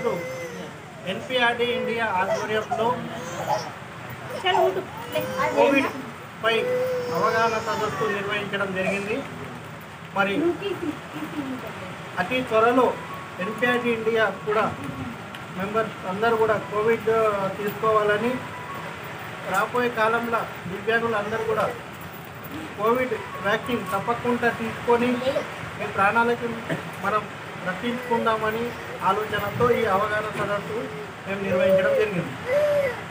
ఈరోజు NPRD India ఆధ్వర్యంలో covid పై అవగాహన సదస్సు నిర్వహించడం జరిగింది మరి అతి త్వరలో ఎన్పిఆర్డి ఇండియా కూడా మెంబర్స్ అందరూ కూడా కోవిడ్ తీసుకోవాలని రాబోయే కాలంలో దివ్యాంగులు అందరూ కూడా కోవిడ్ వ్యాక్సిన్ తప్పకుండా తీసుకొని మీ ప్రాణాలకు మనం రక్షించుకుందామని ఆలోచనతో ఈ అవగాహన సదస్సు మేము నిర్వహించడం జరిగింది